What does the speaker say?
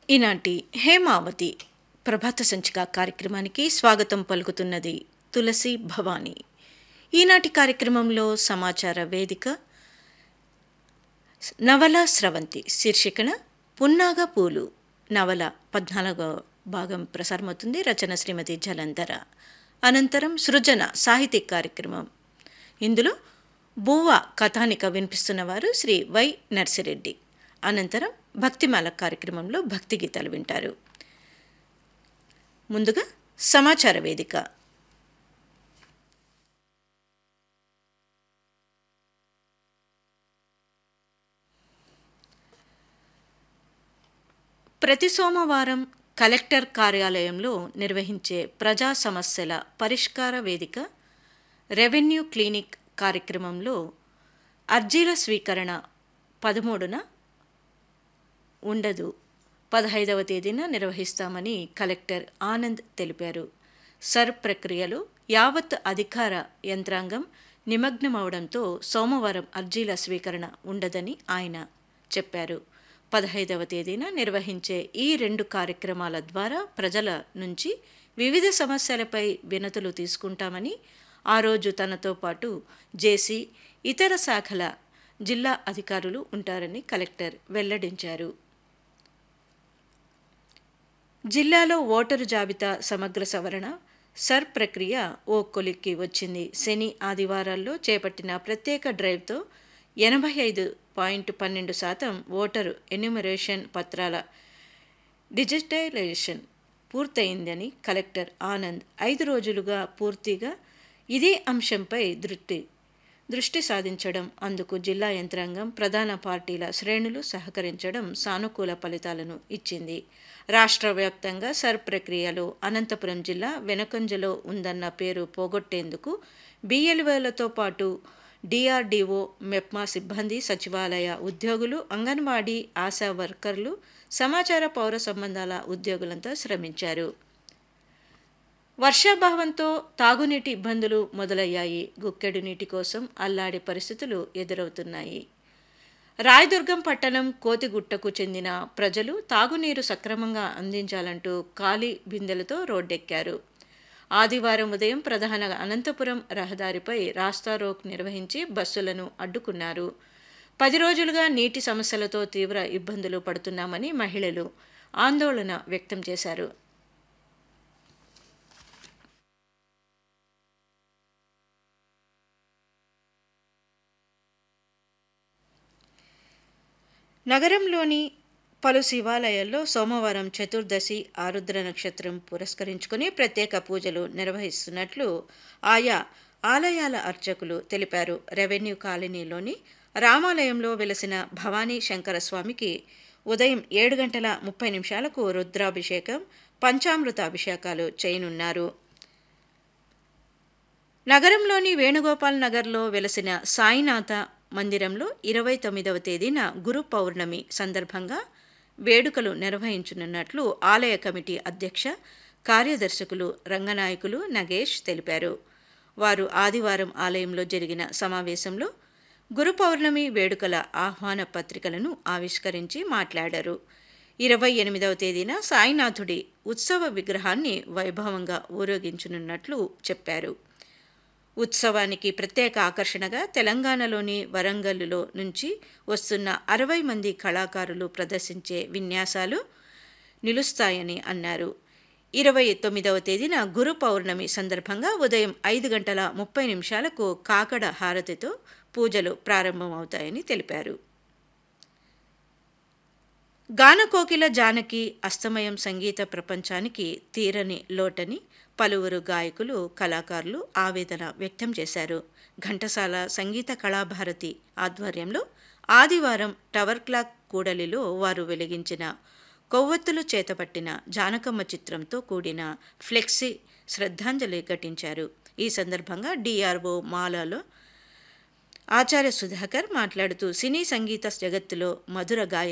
ఈనాటి హేమావతి ప్రభాత సంచిక కార్యక్రమానికి స్వాగతం పలుకుతున్నది తులసి భవానీ ఈనాటి కార్యక్రమంలో సమాచార వేదిక నవల స్రవంతి శీర్షికన పున్నాగ పూలు నవల పద్నాలుగో భాగం ప్రసారమవుతుంది రచన శ్రీమతి జలంధర అనంతరం సృజన సాహితీ కార్యక్రమం ఇందులో బువ్వ కథానిక వినిపిస్తున్నవారు శ్రీ వై నర్సిరెడ్డి అనంతరం భక్తిమాల కార్యక్రమంలో భక్తి గీతాలు వింటారు ముందుగా సమాచార వేదిక ప్రతి సోమవారం కలెక్టర్ కార్యాలయంలో నిర్వహించే ప్రజా సమస్యల పరిష్కార వేదిక రెవెన్యూ క్లినిక్ కార్యక్రమంలో అర్జీల స్వీకరణ పదమూడున ఉండదు పదహైదవ తేదీన నిర్వహిస్తామని కలెక్టర్ ఆనంద్ తెలిపారు సర్ ప్రక్రియలో యావత్ అధికార యంత్రాంగం నిమగ్నమవడంతో సోమవారం అర్జీల స్వీకరణ ఉండదని ఆయన చెప్పారు పదహైదవ తేదీన నిర్వహించే ఈ రెండు కార్యక్రమాల ద్వారా ప్రజల నుంచి వివిధ సమస్యలపై వినతులు తీసుకుంటామని ఆ రోజు తనతో పాటు జేసీ ఇతర శాఖల జిల్లా అధికారులు ఉంటారని కలెక్టర్ వెల్లడించారు జిల్లాలో ఓటరు జాబితా సమగ్ర సవరణ సర్ ప్రక్రియ ఓ కొలిక్కి వచ్చింది శని ఆదివారాల్లో చేపట్టిన ప్రత్యేక డ్రైవ్తో ఎనభై ఐదు పాయింట్ పన్నెండు శాతం ఓటరు ఎన్యూమరేషన్ పత్రాల డిజిటలైజేషన్ పూర్తయిందని కలెక్టర్ ఆనంద్ ఐదు రోజులుగా పూర్తిగా ఇదే అంశంపై దృష్టి దృష్టి సాధించడం అందుకు జిల్లా యంత్రాంగం ప్రధాన పార్టీల శ్రేణులు సహకరించడం సానుకూల ఫలితాలను ఇచ్చింది రాష్ట్ర వ్యాప్తంగా సర్ ప్రక్రియలో అనంతపురం జిల్లా వెనకంజలో ఉందన్న పేరు పోగొట్టేందుకు బిఎల్ఓలతో పాటు డిఆర్డీఓ మెప్మా సిబ్బంది సచివాలయ ఉద్యోగులు అంగన్వాడీ ఆశా వర్కర్లు సమాచార పౌర సంబంధాల ఉద్యోగులంతా శ్రమించారు వర్షాభావంతో తాగునీటి ఇబ్బందులు మొదలయ్యాయి గుక్కెడు నీటి కోసం అల్లాడే పరిస్థితులు ఎదురవుతున్నాయి రాయదుర్గం పట్టణం కోతిగుట్టకు చెందిన ప్రజలు తాగునీరు సక్రమంగా అందించాలంటూ ఖాళీ బిందెలతో రోడ్డెక్కారు ఆదివారం ఉదయం ప్రధాన అనంతపురం రహదారిపై రాస్తారోక్ నిర్వహించి బస్సులను అడ్డుకున్నారు పది రోజులుగా నీటి సమస్యలతో తీవ్ర ఇబ్బందులు పడుతున్నామని మహిళలు ఆందోళన వ్యక్తం చేశారు నగరంలోని పలు శివాలయాల్లో సోమవారం చతుర్దశి ఆరుద్ర నక్షత్రం పురస్కరించుకుని ప్రత్యేక పూజలు నిర్వహిస్తున్నట్లు ఆయా ఆలయాల అర్చకులు తెలిపారు రెవెన్యూ కాలనీలోని రామాలయంలో వెలసిన భవానీ శంకర స్వామికి ఉదయం ఏడు గంటల ముప్పై నిమిషాలకు రుద్రాభిషేకం పంచామృత అభిషేకాలు చేయనున్నారు నగరంలోని వేణుగోపాల్ నగర్లో వెలసిన సాయినాథ మందిరంలో ఇరవై తొమ్మిదవ తేదీన గురు పౌర్ణమి సందర్భంగా వేడుకలు నిర్వహించనున్నట్లు ఆలయ కమిటీ అధ్యక్ష కార్యదర్శకులు రంగనాయకులు నగేష్ తెలిపారు వారు ఆదివారం ఆలయంలో జరిగిన సమావేశంలో గురు పౌర్ణమి వేడుకల ఆహ్వాన పత్రికలను ఆవిష్కరించి మాట్లాడారు ఇరవై ఎనిమిదవ తేదీన సాయినాథుడి ఉత్సవ విగ్రహాన్ని వైభవంగా ఊరేగించనున్నట్లు చెప్పారు ఉత్సవానికి ప్రత్యేక ఆకర్షణగా తెలంగాణలోని వరంగల్లో నుంచి వస్తున్న అరవై మంది కళాకారులు ప్రదర్శించే విన్యాసాలు నిలుస్తాయని అన్నారు ఇరవై తొమ్మిదవ తేదీన గురు పౌర్ణమి సందర్భంగా ఉదయం ఐదు గంటల ముప్పై నిమిషాలకు కాకడ హారతితో పూజలు ప్రారంభమవుతాయని తెలిపారు గానకోకిల జానకి అస్తమయం సంగీత ప్రపంచానికి తీరని లోటని పలువురు గాయకులు కళాకారులు ఆవేదన వ్యక్తం చేశారు ఘంటసాల సంగీత కళాభారతి ఆధ్వర్యంలో ఆదివారం టవర్ క్లాక్ కూడలిలో వారు వెలిగించిన కొవ్వొత్తులు చేతపట్టిన జానకమ్మ చిత్రంతో కూడిన ఫ్లెక్సీ శ్రద్ధాంజలి ఘటించారు ఈ సందర్భంగా డిఆర్ఓ మాలాలో ఆచార్య సుధాకర్ మాట్లాడుతూ సినీ సంగీత జగత్తులో మధుర గాయ